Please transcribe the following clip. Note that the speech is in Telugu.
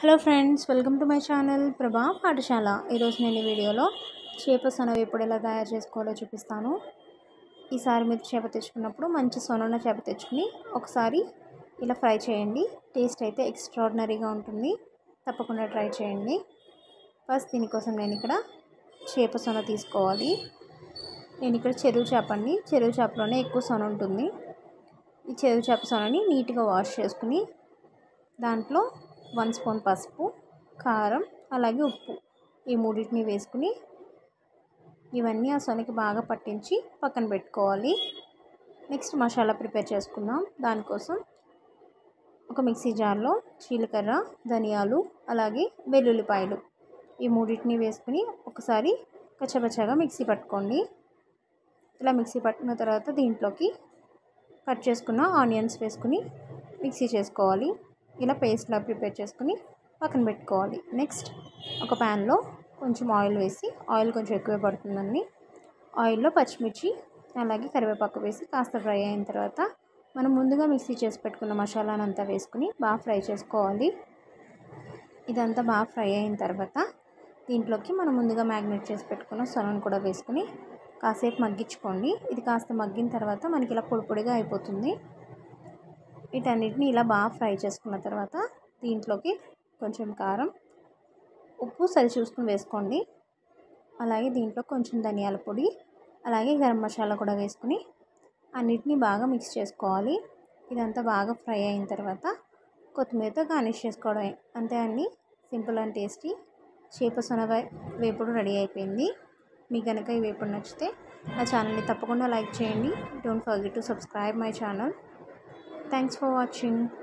hello friends welcome to my channel Prabha Pathashala ఈరోజు నేను ఈ వీడియోలో చేప సొన వేపుడు ఎలా తయారు చేసుకోవాలో చూపిస్తాను ఈసారి మీరు చేప తెచ్చుకున్నప్పుడు మంచి సొనున్న చేప తెచ్చుకుని ఒకసారి ఇలా ఫ్రై చేయండి టేస్ట్ అయితే ఎక్స్ట్రాడినరీగా ఉంటుంది తప్పకుండా ట్రై చేయండి ఫస్ట్ దీనికోసం నేను ఇక్కడ చేప సొన తీసుకోవాలి నేను ఇక్కడ చెరువు చేప అండి చెరువు చేపలోనే ఎక్కువ సొన ఉంటుంది ఈ చెరువు చేప సొనని నీట్గా వాష్ చేసుకుని దాంట్లో వన్ స్పూన్ పసుపు కారం అలాగే ఉప్పు ఈ మూడింటిని వేసుకుని ఇవన్నీ ఆ సొనకి బాగా పట్టించి పక్కన పెట్టుకోవాలి నెక్స్ట్ మసాలా ప్రిపేర్ చేసుకుందాం దానికోసం ఒక మిక్సీ జార్లో జీలకర్ర ధనియాలు అలాగే వెల్లుల్లిపాయలు ఈ మూడింటిని వేసుకుని ఒకసారి కచ్చపచ్చగా మిక్సీ పట్టుకోండి ఇలా మిక్సీ పట్టుకున్న తర్వాత దీంట్లోకి కట్ చేసుకున్న ఆనియన్స్ వేసుకుని మిక్సీ చేసుకోవాలి ఇలా పేస్ట్లా ప్రిపేర్ చేసుకుని పక్కన పెట్టుకోవాలి నెక్స్ట్ ఒక ప్యాన్లో కొంచెం ఆయిల్ వేసి ఆయిల్ కొంచెం ఎక్కువ పడుతుందండి ఆయిల్లో పచ్చిమిర్చి అలాగే కరివేపాకు వేసి కాస్త ఫ్రై అయిన తర్వాత మనం ముందుగా మిక్సీ చేసి పెట్టుకున్న మసాలానంతా వేసుకుని బాగా ఫ్రై చేసుకోవాలి ఇదంతా బాగా ఫ్రై అయిన తర్వాత దీంట్లోకి మనం ముందుగా మ్యాగ్నేట్ చేసి పెట్టుకున్న సొనను కూడా వేసుకుని కాసేపు మగ్గించుకోండి ఇది కాస్త మగ్గిన తర్వాత మనకి ఇలా పొడి పొడిగా అయిపోతుంది వీటన్నిటిని ఇలా బాగా ఫ్రై చేసుకున్న తర్వాత దీంట్లోకి కొంచెం కారం ఉప్పు సరి చూసుకుని వేసుకోండి అలాగే దీంట్లో కొంచెం ధనియాల పొడి అలాగే గరం మసాలా కూడా వేసుకుని అన్నిటినీ బాగా మిక్స్ చేసుకోవాలి ఇదంతా బాగా ఫ్రై అయిన తర్వాత కొత్తిమీరతో గార్నిష్ చేసుకోవడమే అంతే అండి సింపుల్ అండ్ టేస్టీ చేప సొన వేపుడు రెడీ అయిపోయింది మీకు కనుక ఈ వేపుడు నచ్చితే నా ఛానల్ని తప్పకుండా లైక్ చేయండి don't forget to subscribe my channel thanks for watching